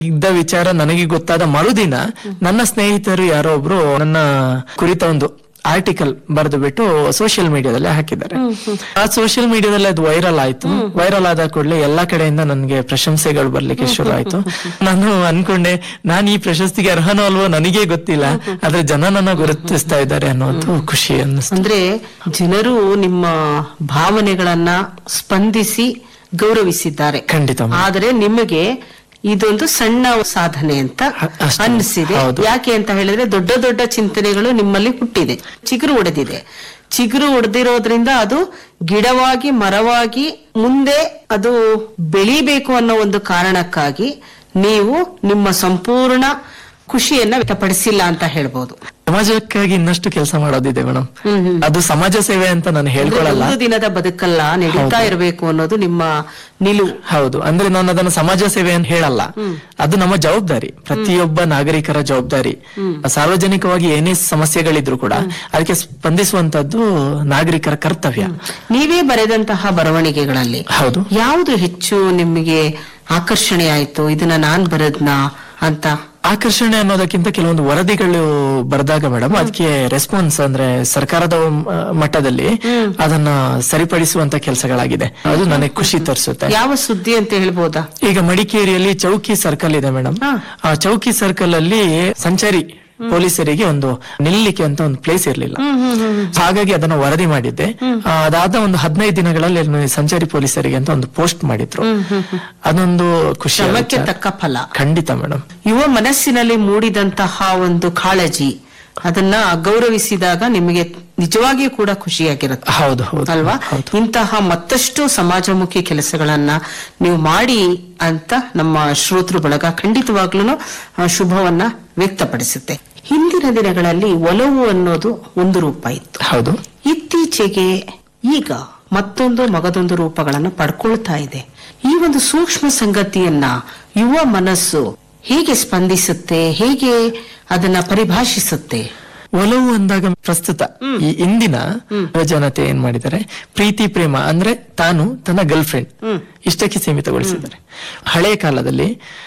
ಇದ್ದ ವಿಚಾರ ನನಗೆ ಗೊತ್ತಾದ ಮರುದಿನ ನನ್ನ ಸ್ನೇಹಿತರು ಯಾರೋ ಒಬ್ರು ನನ್ನ ಕುರಿತ ಒಂದು ಆರ್ಟಿಕಲ್ ಬರೆದು ಬಿಟ್ಟು ಸೋಷಿಯಲ್ ಮೀಡಿಯಾದಲ್ಲಿ ಹಾಕಿದ್ದಾರೆ ಆ ಸೋಷಿಯಲ್ ಮೀಡಿಯಾದಲ್ಲಿ ಅದು ವೈರಲ್ ಆಯ್ತು ವೈರಲ್ ಆದ ಕೂಡಲೇ ಎಲ್ಲಾ ಕಡೆಯಿಂದ ನನಗೆ ಪ್ರಶಂಸೆಗಳು ಬರ್ಲಿಕ್ಕೆ ಶುರು ಆಯ್ತು ನಾನು ಅನ್ಕೊಂಡೆ ನಾನು ಈ ಪ್ರಶಸ್ತಿಗೆ ಅರ್ಹನೋ ಅಲ್ವೋ ನನಗೆ ಗೊತ್ತಿಲ್ಲ ಆದ್ರೆ ಜನ ನನ್ನ ಗುರುತಿಸ್ತಾ ಇದ್ದಾರೆ ಅನ್ನೋದು ಖುಷಿ ಅನ್ನಿಸ್ತು ಅಂದ್ರೆ ಜನರು ನಿಮ್ಮ ಭಾವನೆಗಳನ್ನ ಸ್ಪಂದಿಸಿ ಗೌರವಿಸಿದ್ದಾರೆ ಖಂಡಿತ ಮೇಡಮ್. ಆದರೆ ನಿಮಗೆ ಇದೊಂದು ಸಣ್ಣ ಸಾಧನೆ ಅಂತ ಅ- ಅಷ್ಟೇ. ಅನ್ನಿಸಿದೆ ಹೌದು. ಯಾಕೆ ಅಂತ ಹೇಳಿದ್ರೆ ದೊಡ್ಡ ದೊಡ್ಡ ಚಿಂತನೆಗಳು ನಿಮ್ಮಲ್ಲಿ ಹುಟ್ಟಿದೆ ಚಿಗುರು ಒಡೆದಿದೆ ಚಿಗುರು ಒಡೆದಿರೋದ್ರಿಂದ ಅದು ಗಿಡವಾಗಿ ಮರವಾಗಿ ಮುಂದೆ ಅದು ಬೆಳಿಬೇಕು ಅನ್ನೋ ಒಂದು ಕಾರಣಕ್ಕಾಗಿ ನೀವು ನಿಮ್ಮ ಸಂಪೂರ್ಣ ಖುಷಿಯನ್ನ ವ್ಯಕ್ತಪಡಿಸಿಲ್ಲ ಅಂತ ಹೇಳ್ಬೋದು ಸಮಾಜಕ್ಕಾಗಿ ಇನ್ನಷ್ಟು ಕೆಲಸ ಮಾಡೋದಿದೆ ಮೇಡಮ್ ಅದು ಸಮಾಜ ಸೇವೆ ಅಂತ ನಾನು ಅಂದ್ರೆ ಹೇಳ್ಕೊಳಲ್ಲ ಒಂದು ದಿನದ ಬದುಕಲ್ಲ ನಡೀತಾ ಇರಬೇಕು ಅನ್ನೋದು ನಿಮ್ಮ ನಿಲುವು ಹೌದು ಅಂದ್ರೆ ನಾನು ಅದನ್ನು ಸಮಾಜ ಸೇವೆ ಅಂತ ಹೇಳಲ್ಲ ಅದು ನಮ್ಮ ಜವಾಬ್ದಾರಿ ಪ್ರತಿಯೊಬ್ಬ ನಾಗರಿಕರ ಜವಾಬ್ದಾರಿ ಸಾರ್ವಜನಿಕವಾಗಿ ಏನೇ ಸಮಸ್ಯೆಗಳಿದ್ರು ಕೂಡ ಅದಕ್ಕೆ ಸ್ಪಂದಿಸುವಂತದ್ದು ನಾಗರಿಕರ ಕರ್ತವ್ಯ ನೀವೇ ಬರೆದಂತಹ ಬರವಣಿಗೆಗಳಲ್ಲಿ ಹೌದು ಯಾವುದು ಹೆಚ್ಚು ನಿಮಗೆ ಆಕರ್ಷಣೆ ಆಯ್ತು ಇದನ್ನ ನಾನ್ ಬರದ್ನಾ ಅಂತ ಆಕರ್ಷಣೆ ಅನ್ನೋದಕ್ಕಿಂತ ಕೆಲವೊಂದು ವರದಿಗಳು ಬರೆದಾಗ ಮೇಡಮ್ ಅದಕ್ಕೆ ರೆಸ್ಪಾನ್ಸ್ ಅಂದ್ರೆ ಸರ್ಕಾರದ ಮ- ಮಟ್ಟದಲ್ಲಿ ಅದನ್ನ ಸರಿಪಡಿಸುವಂತ ಕೆಲಸಗಳಾಗಿದೆ ಅದು ನನಗೆ ಖುಷಿ ತರಿಸುತ್ತೆ ಯಾವ ಸುದ್ದಿ ಅಂತ ಹೇಳ್ಬೋದಾ ಈಗ ಮಡಿಕೇರಿಯಲ್ಲಿ ಚೌಕಿ ಸರ್ಕಲ್ ಇದೆ ಮೇಡಮ್ ಹಾ. ಆ ಚೌಕಿ ಸರ್ಕಲ್ ಅಲ್ಲಿ ಸಂಚಾರಿ ಪೊಲೀಸರಿಗೆ ಒಂದು ನಿಲ್ಲಿಕ್ಕೆ ಅಂತ ಒಂದು ಪ್ಲೇಸ್ ಇರಲಿಲ್ಲ ಹಾಗಾಗಿ ಅದನ್ನ ವರದಿ ಮಾಡಿದ್ದೆ ಆ, ಅದಾದ ಒಂದು ಹದಿನೈದು ದಿನಗಳಲ್ಲಿ ಅಲ್ಲಿ ಸಂಚಾರಿ ಪೊಲೀಸರಿಗೆ ಅಂತ ಒಂದು ಪೋಸ್ಟ್ ಮಾಡಿದ್ರು ಅದೊಂದು ಖುಷಿ ಶ್ರಮಕ್ಕೆ ತಕ್ಕ ಫಲ ಖಂಡಿತ ಮೇಡಮ್ ಯುವ ಮನಸ್ಸಿನಲ್ಲಿ ಮೂಡಿದಂತಹ ಒಂದು ಕಾಳಜಿ ಅದನ್ನ ಗೌರವಿಸಿದಾಗ ನಿಮಗೆ ನಿಜವಾಗಿಯೂ ಕೂಡ ಖುಷಿಯಾಗಿರುತ್ತೆ ಹೌದು ಹೌದು ಅಲ್ವಾ ಹೌದು ಇಂತಹ ಮತ್ತಷ್ಟು ಸಮಾಜಮುಖಿ ಕೆಲಸಗಳನ್ನ ನೀವು ಮಾಡಿ ಅಂತ ನಮ್ಮ ಶ್ರೋತೃ ಬಳಗ ಖಂಡಿತವಾಗ್ಲೂ ಶುಭವನ್ನ ವ್ಯಕ್ತಪಡಿಸುತ್ತೆ ಹಿಂದಿನ ದಿನಗಳಲ್ಲಿ ಒಲವು ಅನ್ನೋದು ಒಂದು ರೂಪ ಇತ್ತು ಹೌದು ಇತ್ತೀಚೆಗೆ ಈಗ ಮತ್ತೊಂದು ಮಗದೊಂದು ರೂಪಗಳನ್ನ ಪಡ್ಕೊಳ್ತಾ ಇದೆ ಈ ಒಂದು ಸೂಕ್ಷ್ಮ ಸಂಗತಿಯನ್ನ ಯುವ ಮನಸ್ಸು ಹೇಗೆ ಸ್ಪಂದಿಸುತ್ತೆ ಹೇಗೆ ಅದನ್ನ ಪರಿಭಾಷಿಸುತ್ತೆ ಒಲವು ಅಂದಾಗ ಪ್ರಸ್ತುತ ಈ ಇಂದಿನ ಜನತೆ ಏನ್ ಮಾಡಿದ್ದಾರೆ ಪ್ರೀತಿ ಪ್ರೇಮ ಅಂದ್ರೆ ತಾನು ತನ್ನ ಗರ್ಲ್ ಫ್ರೆಂಡ್ ಇಷ್ಟಕ್ಕೆ ಸೀಮಿತಗೊಳಿಸಿದ್ದಾರೆ ಹಳೆಯ ಕಾಲದಲ್ಲಿ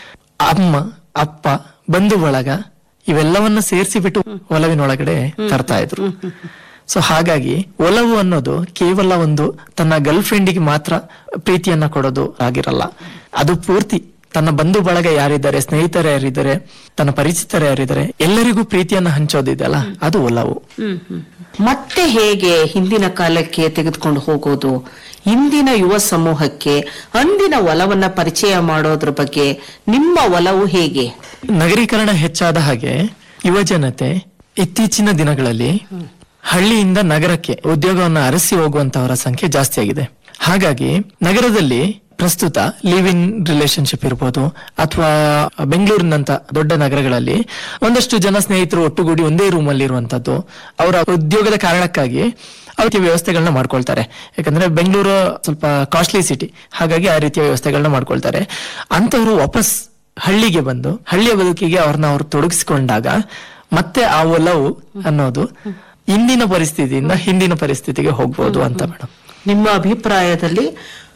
ಅಮ್ಮ ಅಪ್ಪ ಬಂಧು ಬಳಗ ಇವೆಲ್ಲವನ್ನ ಸೇರಿಸಿ ಬಿಟ್ಟು ಒಲವಿನೊಳಗಡೆ ತರ್ತಾ ಇದ್ರು ಸೊ ಹಾಗಾಗಿ ಒಲವು ಅನ್ನೋದು ಕೇವಲ ಒಂದು ತನ್ನ ಗರ್ಲ್ ಫ್ರೆಂಡಿಗೆ ಮಾತ್ರ ಪ್ರೀತಿಯನ್ನ ಕೊಡೋದು ಆಗಿರಲ್ಲ ಅದು ಪೂರ್ತಿ ತನ್ನ ಬಂಧು ಬಳಗ ಯಾರಿದ್ದಾರೆ ಸ್ನೇಹಿತರು ಯಾರಿದ್ದಾರೆ ತನ್ನ ಪರಿಚಿತರು ಯಾರಿದ್ದಾರೆ ಎಲ್ಲರಿಗೂ ಪ್ರೀತಿಯನ್ನ ಹಂಚೋದಿದೆಯಲ್ಲ ಅದು ಒಲವು ಮತ್ತೆ ಹೇಗೆ ಹಿಂದಿನ ಕಾಲಕ್ಕೆ ತೆಗೆದುಕೊಂಡು ಹೋಗೋದು ಇಂದಿನ ಯುವ ಸಮೂಹಕ್ಕೆ ಅಂದಿನ ಒಲವನ್ನ ಪರಿಚಯ ಮಾಡೋದ್ರ ಬಗ್ಗೆ ನಿಮ್ಮ ಒಲವು ಹೇಗೆ ನಗರೀಕರಣ ಹೆಚ್ಚಾದ ಹಾಗೆ ಯುವ ಜನತೆ ಇತ್ತೀಚಿನ ದಿನಗಳಲ್ಲಿ ಹಳ್ಳಿಯಿಂದ ನಗರಕ್ಕೆ ಉದ್ಯೋಗವನ್ನು ಅರಸಿ ಹೋಗುವಂತವರ ಸಂಖ್ಯೆ ಜಾಸ್ತಿ ಆಗಿದೆ ಹಾಗಾಗಿ ನಗರದಲ್ಲಿ ಪ್ರಸ್ತುತ ಲಿವ್ ಇನ್ ರಿಲೇಶನ್ಶಿಪ್ ಇರ್ಬೋದು ಅಥವಾ ಬೆಂಗಳೂರಿನಂತ ದೊಡ್ಡ ನಗರಗಳಲ್ಲಿ ಒಂದಷ್ಟು ಜನ ಸ್ನೇಹಿತರು ಒಟ್ಟುಗೂಡಿ ಒಂದೇ ರೂಮ್ ಅಲ್ಲಿ ಇರುವಂತದ್ದು ಅವರ ಉದ್ಯೋಗದ ಕಾರಣಕ್ಕಾಗಿ ಅವಕ್ಕೆ ವ್ಯವಸ್ಥೆಗಳನ್ನ ಮಾಡ್ಕೊಳ್ತಾರೆ ಯಾಕಂದ್ರೆ ಬೆಂಗಳೂರು ಸ್ವಲ್ಪ ಕಾಸ್ಟ್ಲಿ ಸಿಟಿ ಹಾಗಾಗಿ ಆ ರೀತಿಯ ವ್ಯವಸ್ಥೆಗಳನ್ನ ಮಾಡ್ಕೊಳ್ತಾರೆ ಅಂತವರು ವಾಪಸ್ ಹಳ್ಳಿಗೆ ಬಂದು ಹಳ್ಳಿಯ ಬದುಕಿಗೆ ಅವ್ರನ್ನ ಅವ್ರು ತೊಡಗಿಸಿಕೊಂಡಾಗ ಮತ್ತೆ ಆ ಒಲವು ಅನ್ನೋದು ಇಂದಿನ ಪರಿಸ್ಥಿತಿಯಿಂದ ಹಿಂದಿನ ಪರಿಸ್ಥಿತಿಗೆ ಹೋಗ್ಬೋದು ಅಂತ ಮೇಡಮ್ ನಿಮ್ಮ ಅಭಿಪ್ರಾಯದಲ್ಲಿ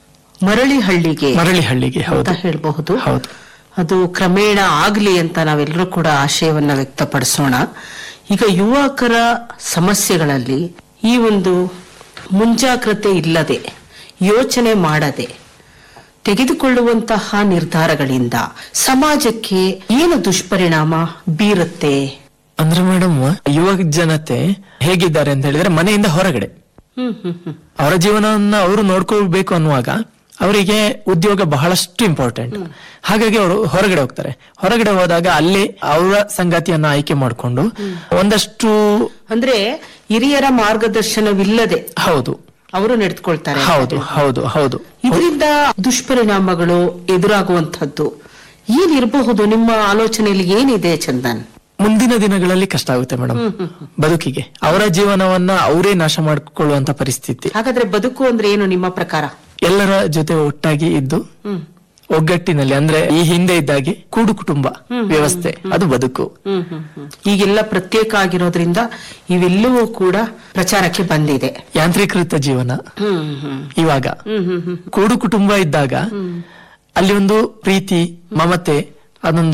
ಮರಳಿ ಹಳ್ಳಿಗೆ ಮರಳಿ ಹಳ್ಳಿಗೆ ಅಂತ ಹೌದು ಹೇಳಬಹುದು ಹೌದು ಅದು ಕ್ರಮೇಣ ಆಗ್ಲಿ ಅಂತ ನಾವೆಲ್ಲರೂ ಕೂಡ ಆಶಯವನ್ನ ವ್ಯಕ್ತಪಡಿಸೋಣ ಈಗ ಯುವಕರ ಸಮಸ್ಯೆಗಳಲ್ಲಿ ಈ ಒಂದು ಮುಂಜಾಗ್ರತೆ ಇಲ್ಲದೆ ಯೋಚನೆ ಮಾಡದೆ ತೆಗೆದುಕೊಳ್ಳುವಂತಹ ನಿರ್ಧಾರಗಳಿಂದ ಸಮಾಜಕ್ಕೆ ಏನು ದುಷ್ಪರಿಣಾಮ ಬೀರುತ್ತೆ ಅಂದ್ರೆ ಮೇಡಮ್ ಯುವ ಜನತೆ ಹೇಗಿದ್ದಾರೆ ಅಂತ ಹೇಳಿದ್ರೆ ಮನೆಯಿಂದ ಹೊರಗಡೆ ಹ್ಮ್ ಹ್ಮ್ ಹ್ಮ್ ಅವರ ಜೀವನವನ್ನ ಅವರು ನೋಡ್ಕೊಳ್ಬೇಕು ಅನ್ನುವಾಗ ಅವರಿಗೆ ಉದ್ಯೋಗ ಬಹಳಷ್ಟು ಇಂಪಾರ್ಟೆಂಟ್ ಹಾಗಾಗಿ ಅವರು ಹೊರಗಡೆ ಹೋಗ್ತಾರೆ ಹೊರಗಡೆ ಹೋದಾಗ ಅಲ್ಲಿ ಅವರ ಸಂಗಾತಿಯನ್ನ ಆಯ್ಕೆ ಮಾಡಿಕೊಂಡು ಒಂದಷ್ಟು ಅಂದ್ರೆ ಹಿರಿಯರ ಮಾರ್ಗದರ್ಶನವಿಲ್ಲದೆ ಹೌದು ಅವರು ನಡೆದುಕೊಳ್ತಾರೆ ಹೌದು ಹೌದು ಹೌದು ಇದರಿಂದ ದುಷ್ಪರಿಣಾಮಗಳು ಎದುರಾಗುವಂತದ್ದು ಏನಿರಬಹುದು ನಿಮ್ಮ ಆಲೋಚನೆಯಲ್ಲಿ ಏನಿದೆ ಚಂದನ್ ಮುಂದಿನ ದಿನಗಳಲ್ಲಿ ಕಷ್ಟ ಆಗುತ್ತೆ ಮೇಡಮ್ ಬದುಕಿಗೆ ಅವರ ಜೀವನವನ್ನ ಅವರೇ ನಾಶ ಮಾಡಿಕೊಳ್ಳುವಂತ ಪರಿಸ್ಥಿತಿ ಹಾಗಾದ್ರೆ ಬದುಕು ಅಂದ್ರೆ ಏನು ನಿಮ್ಮ ಪ್ರಕಾರ ಎಲ್ಲರ ಜೊತೆ ಒಟ್ಟಾಗಿ ಇದ್ದು ಒಗ್ಗಟ್ಟಿನಲ್ಲಿ ಅಂದ್ರೆ ಈ ಹಿಂದೆ ಇದ್ದಾಗೆ ಕೂಡು ಕುಟುಂಬ ವ್ಯವಸ್ಥೆ ಅದು ಬದುಕು ಈಗೆಲ್ಲ ಪ್ರತ್ಯೇಕ ಆಗಿರೋದ್ರಿಂದ ಇವೆಲ್ಲವೂ ಕೂಡ ಪ್ರಚಾರಕ್ಕೆ ಬಂದಿದೆ ಯಾಂತ್ರೀಕೃತ ಜೀವನ ಹ್ಮ್ ಹ್ಮ್ ಇವಾಗ ಹ್ಮ್ ಹ್ಮ್ ಹ್ಮ್ ಕೂಡು ಕುಟುಂಬ ಇದ್ದಾಗ ಅಲ್ಲಿ ಒಂದು ಪ್ರೀತಿ ಮಮತೆ ಅದೊಂದು